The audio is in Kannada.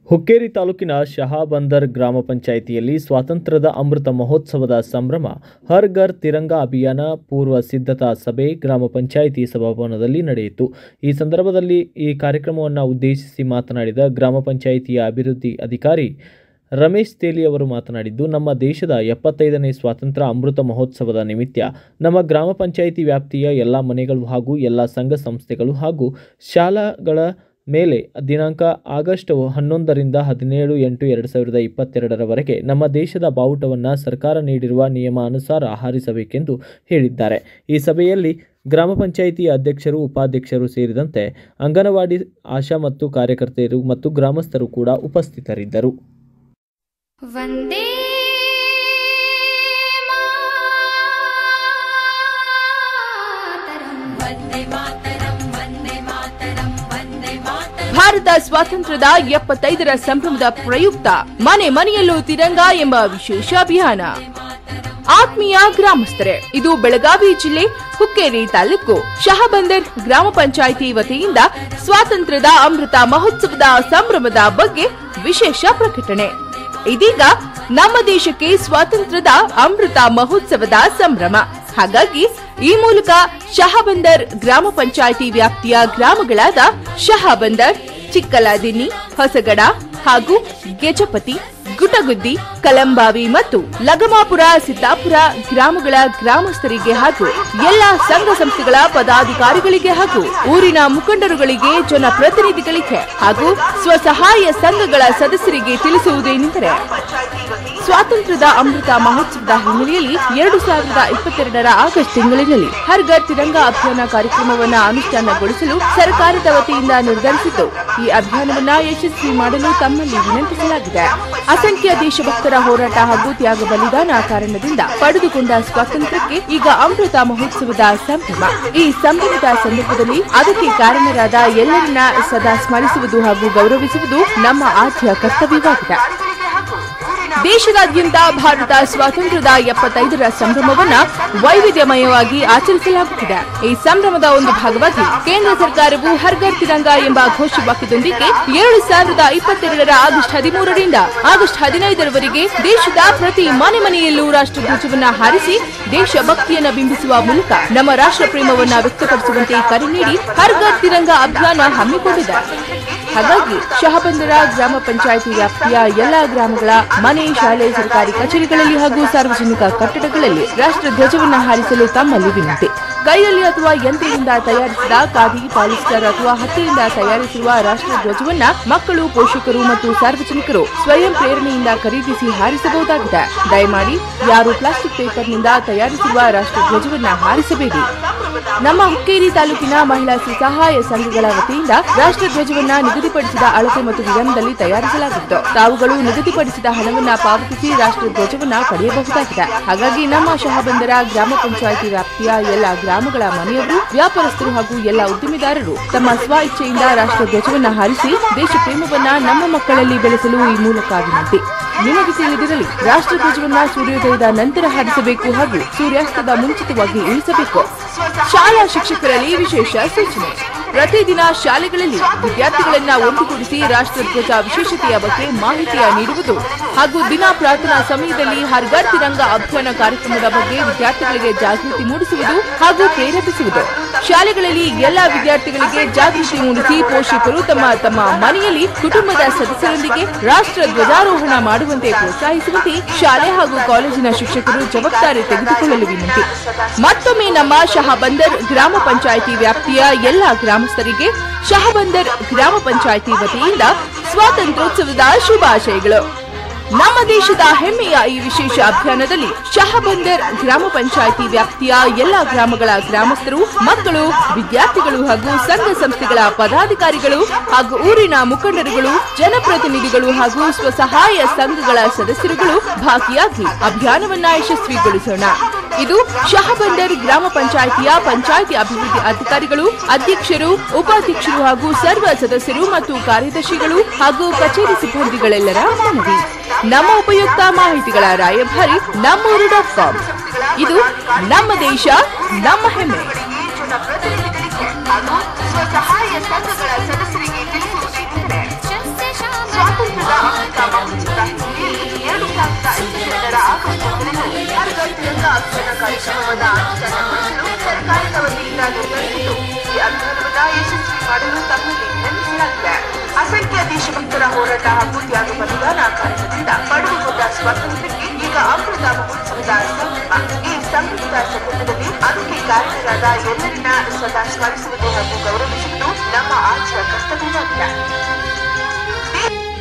ಹುಕ್ಕೇರಿ ತಾಲೂಕಿನ ಶಹಾಬಂದರ್ ಗ್ರಾಮ ಪಂಚಾಯಿತಿಯಲ್ಲಿ ಸ್ವಾತಂತ್ರ್ಯದ ಅಮೃತ ಮಹೋತ್ಸವದ ಸಂಭ್ರಮ ಹರ್ ಘರ್ ತಿರಂಗ ಅಭಿಯಾನ ಪೂರ್ವ ಸಿದ್ಧತಾ ಸಭೆ ಗ್ರಾಮ ಪಂಚಾಯಿತಿ ಸಭಾಭವನದಲ್ಲಿ ನಡೆಯಿತು ಈ ಸಂದರ್ಭದಲ್ಲಿ ಈ ಕಾರ್ಯಕ್ರಮವನ್ನು ಉದ್ದೇಶಿಸಿ ಮಾತನಾಡಿದ ಗ್ರಾಮ ಪಂಚಾಯಿತಿಯ ಅಭಿವೃದ್ಧಿ ಅಧಿಕಾರಿ ರಮೇಶ್ ತೇಲಿ ಅವರು ಮಾತನಾಡಿದ್ದು ನಮ್ಮ ದೇಶದ ಎಪ್ಪತ್ತೈದನೇ ಸ್ವಾತಂತ್ರ್ಯ ಅಮೃತ ಮಹೋತ್ಸವದ ನಿಮಿತ್ತ ನಮ್ಮ ಗ್ರಾಮ ಪಂಚಾಯಿತಿ ವ್ಯಾಪ್ತಿಯ ಎಲ್ಲ ಮನೆಗಳು ಹಾಗೂ ಎಲ್ಲ ಸಂಘ ಸಂಸ್ಥೆಗಳು ಹಾಗೂ ಶಾಲಾಗಳ ಮೇಲೆ ದಿನಾಂಕ ಆಗಸ್ಟ್ ಹನ್ನೊಂದರಿಂದ ಹದಿನೇಳು ಎಂಟು ಎರಡು ಸಾವಿರದ ಇಪ್ಪತ್ತೆರಡರವರೆಗೆ ನಮ್ಮ ದೇಶದ ಬಾವುಟವನ್ನು ಸರ್ಕಾರ ನೀಡಿರುವ ನಿಯಮಾನುಸಾರ ಹಾರಿಸಬೇಕೆಂದು ಹೇಳಿದ್ದಾರೆ ಈ ಸಭೆಯಲ್ಲಿ ಗ್ರಾಮ ಪಂಚಾಯಿತಿ ಅಧ್ಯಕ್ಷರು ಉಪಾಧ್ಯಕ್ಷರು ಸೇರಿದಂತೆ ಅಂಗನವಾಡಿ ಆಶಾ ಮತ್ತು ಕಾರ್ಯಕರ್ತೆಯರು ಮತ್ತು ಗ್ರಾಮಸ್ಥರು ಕೂಡ ಉಪಸ್ಥಿತರಿದ್ದರು वन्दे मातरम् वन्दे मातरम् वन्दे मातरम् वन्दे मातरम् ಭಾರತ ಸ್ವಾತಂತ್ರ್ಯದ ಎಪ್ಪತ್ತೈದರ ಸಂಭ್ರಮದ ಪ್ರಯುಕ್ತ ಮನೆ ಮನೆಯಲ್ಲೂ ತಿರಂಗ ಎಂಬ ವಿಶೇಷ ಅಭಿಯಾನ ಆತ್ಮೀಯ ಗ್ರಾಮಸ್ಥರೇ ಇದು ಬೆಳಗಾವಿ ಜಿಲ್ಲೆ ಹುಕ್ಕೇರಿ ತಾಲೂಕು ಶಹಬಂದರ್ ಗ್ರಾಮ ಪಂಚಾಯಿತಿ ವತಿಯಿಂದ ಸ್ವಾತಂತ್ರ್ಯದ ಅಮೃತ ಮಹೋತ್ಸವದ ಸಂಭ್ರಮದ ಬಗ್ಗೆ ವಿಶೇಷ ಪ್ರಕಟಣೆ ಇದೀಗ ನಮ್ಮ ದೇಶಕ್ಕೆ ಸ್ವಾತಂತ್ರ್ಯದ ಅಮೃತ ಮಹೋತ್ಸವದ ಸಂಭ್ರಮ ಹಾಗಾಗಿ ಈ ಮೂಲಕ ಶಹಬಂದರ್ ಗ್ರಾಮ ಪಂಚಾಯಿತಿ ವ್ಯಾಪ್ತಿಯ ಗ್ರಾಮಗಳಾದ ಶಹಬಂದರ್ ಚಿಕ್ಕಲಾದಿನ್ನಿ ಹೊಸಗಡ ಹಾಗೂ ಗೆಜಪತಿ ಗುಟಗುದ್ದಿ ಕಲಂಬಾವಿ ಮತ್ತು ಲಗಮಾಪುರ ಸಿದ್ದಾಪುರ ಗ್ರಾಮಗಳ ಗ್ರಾಮಸ್ಥರಿಗೆ ಹಾಗೂ ಎಲ್ಲಾ ಸಂಘ ಸಂಸ್ಥೆಗಳ ಪದಾಧಿಕಾರಿಗಳಿಗೆ ಹಾಗೂ ಊರಿನ ಮುಖಂಡರುಗಳಿಗೆ ಜನಪ್ರತಿನಿಧಿಗಳಿಗೆ ಹಾಗೂ ಸ್ವಸಹಾಯ ಸಂಘಗಳ ಸದಸ್ಯರಿಗೆ ತಿಳಿಸುವುದೇನೆಂದರೆ ಸ್ವಾತಂತ್ರ್ಯದ ಅಮೃತ ಮಹೋತ್ಸವದ ಹಿನ್ನೆಲೆಯಲ್ಲಿ ಎರಡು ಸಾವಿರದ ಇಪ್ಪತ್ತೆರಡರ ಆಗಸ್ಟ್ ತಿಂಗಳಿನಲ್ಲಿ ಹರ್ ಘರ್ ತಿರಂಗ ಅಭಿಯಾನ ಕಾರ್ಯಕ್ರಮವನ್ನು ಅನುಷ್ಠಾನಗೊಳಿಸಲು ಸರ್ಕಾರದ ವತಿಯಿಂದ ನಿರ್ಧರಿಸಿದ್ದು ಈ ಅಭಿಯಾನವನ್ನ ಯಶಸ್ವಿ ಮಾಡಲು ತಮ್ಮಲ್ಲಿ ವಿನಂತಿಸಲಾಗಿದೆ ಅಸಂಖ್ಯ ದೇಶಭಕ್ತರ ಹೋರಾಟ ಹಾಗೂ ತ್ಯಾಗ ಬಲಿದಾನ ಕಾರಣದಿಂದ ಪಡೆದುಕೊಂಡ ಸ್ವಾತಂತ್ರ್ಯಕ್ಕೆ ಈಗ ಅಮೃತ ಮಹೋತ್ಸವದ ಸಂಭ್ರಮ ಈ ಸಂಭ್ರಮದ ಸಂದರ್ಭದಲ್ಲಿ ಅದಕ್ಕೆ ಕಾರಣರಾದ ಎಲ್ಲರನ್ನ ಸದಾ ಸ್ಮರಿಸುವುದು ಹಾಗೂ ಗೌರವಿಸುವುದು ನಮ್ಮ ಆದ್ಯ ಕರ್ತವ್ಯವಾಗಿದೆ ದೇಶದಾದ್ಯಂತ ಭಾರತ ಸ್ವಾತಂತ್ರ್ಯದ ಎಪ್ಪತ್ತೈದರ ಸಂಭ್ರಮವನ್ನ ವೈವಿಧ್ಯಮಯವಾಗಿ ಆಚರಿಸಲಾಗುತ್ತಿದೆ ಈ ಸಂಭ್ರಮದ ಒಂದು ಭಾಗವಾಗಿ ಕೇಂದ್ರ ಸರ್ಕಾರವು ಹರ್ ಘರ್ ತಿರಂಗ ಎಂಬ ಘೋಷವಾಕ್ಯದೊಂದಿಗೆ ಎರಡು ಸಾವಿರದ ಇಪ್ಪತ್ತೆರಡರ ಆಗಸ್ಟ್ ಹದಿಮೂರರಿಂದ ಆಗಸ್ಟ್ ಹದಿನೈದರವರೆಗೆ ದೇಶದ ಪ್ರತಿ ಮನೆ ಮನೆಯಲ್ಲೂ ರಾಷ್ಟ್ರಧ್ವಜವನ್ನ ಹಾರಿಸಿ ದೇಶಭಕ್ತಿಯನ್ನ ಬಿಂಬಿಸುವ ಮೂಲಕ ನಮ್ಮ ರಾಷ್ಟ್ರ ಪ್ರೇಮವನ್ನ ವ್ಯಕ್ತಪಡಿಸುವಂತೆ ಕರೆ ನೀಡಿ ಹರ್ ಘರ್ ತಿರಂಗ ಅಭಿಯಾನ ಹಮ್ಮಿಕೊಂಡಿದೆ ಹಾಗಾಗಿ ಶಹಬಂದರ ಗ್ರಾಮ ಪಂಚಾಯಿತಿ ವ್ಯಾಪ್ತಿಯ ಎಲ್ಲಾ ಗ್ರಾಮಗಳ ಮನೆ ಶಾಲೆ ಸರ್ಕಾರಿ ಕಚೇರಿಗಳಲ್ಲಿ ಹಾಗೂ ಸಾರ್ವಜನಿಕ ಕಟ್ಟಡಗಳಲ್ಲಿ ರಾಷ್ಟ್ರ ಧ್ವಜವನ್ನು ಹಾರಿಸಲು ತಮ್ಮಲ್ಲಿ ವಿನಂತಿ ಕೈಯಲ್ಲಿ ಅಥವಾ ಯಂತ್ರದಿಂದ ತಯಾರಿಸಿದ ಖಾದಿ ಪಾಲಿಸ್ಟರ್ ಅಥವಾ ಹತ್ತಿಯಿಂದ ತಯಾರಿಸಿರುವ ರಾಷ್ಟ್ರ ಧ್ವಜವನ್ನ ಮಕ್ಕಳು ಪೋಷಕರು ಮತ್ತು ಸಾರ್ವಜನಿಕರು ಸ್ವಯಂ ಪ್ರೇರಣೆಯಿಂದ ಖರೀದಿಸಿ ಹಾರಿಸಬಹುದಾಗಿದೆ ದಯಮಾಡಿ ಯಾರು ಪ್ಲಾಸ್ಟಿಕ್ ಪೇಪರ್ನಿಂದ ತಯಾರಿಸಿರುವ ರಾಷ್ಟ್ರ ಧ್ವಜವನ್ನ ಹಾರಿಸಬೇಡಿ ನಮ್ಮ ಹುಕ್ಕೇರಿ ತಾಲೂಕಿನ ಮಹಿಳಾ ಸ್ವಸಹಾಯ ಸಂಘಗಳ ವತಿಯಿಂದ ರಾಷ್ಟ್ರ ಧ್ವಜವನ್ನ ನಿಗದಿಪಡಿಸಿದ ಅಳತೆ ಮತ್ತು ವಿಧಾನದಲ್ಲಿ ತಯಾರಿಸಲಾಗಿತ್ತು ತಾವುಗಳು ನಿಗದಿಪಡಿಸಿದ ಹಣವನ್ನ ಪಾವತಿಸಿ ರಾಷ್ಟ್ರ ಧ್ವಜವನ್ನ ಪಡೆಯಬಹುದಾಗಿದೆ ಹಾಗಾಗಿ ನಮ್ಮ ಶಹಬಂದರ ಗ್ರಾಮ ಪಂಚಾಯಿತಿ ವ್ಯಾಪ್ತಿಯ ಎಲ್ಲ ಗ್ರಾಮಗಳ ಮನೆಯವರು ವ್ಯಾಪಾರಸ್ಥರು ಹಾಗೂ ಎಲ್ಲ ಉದ್ದಿಮೆದಾರರು ತಮ್ಮ ಸ್ವ ಇಚ್ಛೆಯಿಂದ ರಾಷ್ಟ್ರ ಧ್ವಜವನ್ನ ಹಾರಿಸಿ ದೇಶ ಪ್ರೇಮವನ್ನ ನಮ್ಮ ಮಕ್ಕಳಲ್ಲಿ ಬೆಳೆಸಲು ಈ ಮೂಲಕ ವಿನಂತಿ ನಿಮಗೆ ತಿಳಿದಿರಲಿ ರಾಷ್ಟ್ರ ಧ್ವಜವನ್ನ ಸೂರ್ಯೋದಯದ ನಂತರ ಹಾರಿಸಬೇಕು ಹಾಗೂ ಸೂರ್ಯಾಸ್ತದ ಮುಂಚಿತವಾಗಿ ಇಳಿಸಬೇಕು ಶಾಲಾ ಶಿಕ್ಷಕರಲ್ಲಿ ವಿಶೇಷ ಸೂಚನೆ ಪ್ರತಿದಿನ ಶಾಲೆಗಳಲ್ಲಿ ವಿದ್ಯಾರ್ಥಿಗಳನ್ನ ಒಂದುಗೂಡಿಸಿ ರಾಷ್ಟ್ರಧ್ವಜ ವಿಶೇಷತೆಯ ಬಗ್ಗೆ ಮಾಹಿತಿಯ ನೀಡುವುದು ಹಾಗೂ ದಿನ ಪ್ರಾರ್ಥನಾ ಸಮಯದಲ್ಲಿ ಹರ್ ಘರ್ ತಿರಂಗ ಅಭಿಯಾನ ಕಾರ್ಯಕ್ರಮದ ಬಗ್ಗೆ ವಿದ್ಯಾರ್ಥಿಗಳಿಗೆ ಜಾಗೃತಿ ಮೂಡಿಸುವುದು ಹಾಗೂ ಪ್ರೇರೇಪಿಸುವುದು ಶಾಲೆಗಳಲ್ಲಿ ಎಲ್ಲಾ ವಿದ್ಯಾರ್ಥಿಗಳಿಗೆ ಜಾಗೃತಿ ಮೂಡಿಸಿ ಪೋಷಕರು ತಮ್ಮ ತಮ್ಮ ಮನೆಯಲ್ಲಿ ಕುಟುಂಬದ ಸದಸ್ಯರೊಂದಿಗೆ ರಾಷ್ಟ್ರ ಧ್ವಜಾರೋಹಣ ಮಾಡುವಂತೆ ಪ್ರೋತ್ಸಾಹಿಸುವಂತೆ ಶಾಲೆ ಹಾಗೂ ಕಾಲೇಜಿನ ಶಿಕ್ಷಕರು ಜವಾಬ್ದಾರಿ ತೆಗೆದುಕೊಳ್ಳಲು ವಿನಂತಿ ಮತ್ತೊಮ್ಮೆ ನಮ್ಮ ಶಹಬಂದರ್ ಗ್ರಾಮ ಪಂಚಾಯಿತಿ ವ್ಯಾಪ್ತಿಯ ಎಲ್ಲಾ ಗ್ರಾಮಸ್ಥರಿಗೆ ಶಹಬಂದರ್ ಗ್ರಾಮ ಪಂಚಾಯಿತಿ ವತಿಯಿಂದ ಸ್ವಾತಂತ್ರ್ಯೋತ್ಸವದ ಶುಭಾಶಯಗಳು ನಮ್ಮ ದೇಶದ ಹೆಮ್ಮೆಯ ಈ ವಿಶೇಷ ಅಭಿಯಾನದಲ್ಲಿ ಶಹಬಂದರ್ ಗ್ರಾಮ ಪಂಚಾಯಿತಿ ವ್ಯಾಪ್ತಿಯ ಎಲ್ಲಾ ಗ್ರಾಮಗಳ ಗ್ರಾಮಸ್ಥರು ಮಕ್ಕಳು ವಿದ್ಯಾರ್ಥಿಗಳು ಹಾಗೂ ಸಂಘ ಸಂಸ್ಥೆಗಳ ಪದಾಧಿಕಾರಿಗಳು ಹಾಗೂ ಊರಿನ ಮುಖಂಡರುಗಳು ಜನಪ್ರತಿನಿಧಿಗಳು ಹಾಗೂ ಸ್ವಸಹಾಯ ಸಂಘಗಳ ಸದಸ್ಯರುಗಳು ಭಾಗಿಯಾಗಿ ಅಭಿಯಾನವನ್ನ ಯಶಸ್ವಿಗೊಳಿಸೋಣ ಇದು ಶಹಬಂದರ್ ಗ್ರಾಮ ಪಂಚಾಯಿತಿಯ ಪಂಚಾಯಿತಿ ಅಭಿವೃದ್ಧಿ ಅಧಿಕಾರಿಗಳು ಅಧ್ಯಕ್ಷರು ಉಪಾಧ್ಯಕ್ಷರು ಹಾಗೂ ಸರ್ವ ಸದಸ್ಯರು ಮತ್ತು ಕಾರ್ಯದರ್ಶಿಗಳು ಹಾಗೂ ಕಚೇರಿ ಸಿಬ್ಬಂದಿಗಳೆಲ್ಲರ ಮನವಿ ನಮ್ಮ ಉಪಯುಕ್ತ ಮಾಹಿತಿಗಳ ರಾಯಭಾರಿ ನಮ್ಮೂರು ಡಾಟ್ ಕಾಮ್ ಇದು ನಮ್ಮ ದೇಶ ನಮ್ಮ ಹೆಮ್ಮೆ ಹಾಗೂ ಸ್ವಸಹಾಯ ಸಂಘಗಳ ಸದಸ್ಯರಿಗೆ ತಿಳಿಸುವುದೇನೆಂದರೆ ಶಸ್ಯ ಶ್ಯಾಮಲ ಸ್ವಾತಂತ್ರ್ಯ ಕಾರ್ಯಕ್ರಮವನ್ನು ಅನುಷ್ಠಾನಗೊಳಿಸಲು ಸರ್ಕಾರದ ವತಿಯಿಂದ ನಿರ್ಧರಿಸಿದ್ದು ಈ ಅಭಿಯಾನವನ್ನ ಯಶಸ್ವಿ ಮಾಡಲು ತಮ್ಮಲ್ಲಿ ವಿನಂತಿಸಲಾಗಿದೆ ಅಸಂಖ್ಯ ದೇಶಭಕ್ತರ ಹೋರಾಟ ಹಾಗೂ ತ್ಯಾಗ ಬಲಿದಾನ ಕಾರಣದಿಂದ ಪಡೆದು ಹೋದ ಸ್ವಾತಂತ್ರ್ಯಕ್ಕೆ ಈಗ ಅಮೃತ ಮಹೋತ್ಸವದ ಸಂಭ್ರಮ ಈ ಸಂಭ್ರಮದ ಸಂದರ್ಭದಲ್ಲಿ ಅದಕ್ಕೆ ಕಾರಣರಾದ ಎಲ್ಲರನ್ನ ಸದಾ ಸ್ಮರಿಸುವುದು ಹಾಗೂ ಗೌರವಿಸುವುದು ನಮ್ಮ ಆಚೆಯ ಕರ್ತವ್ಯವಾಗಿದೆ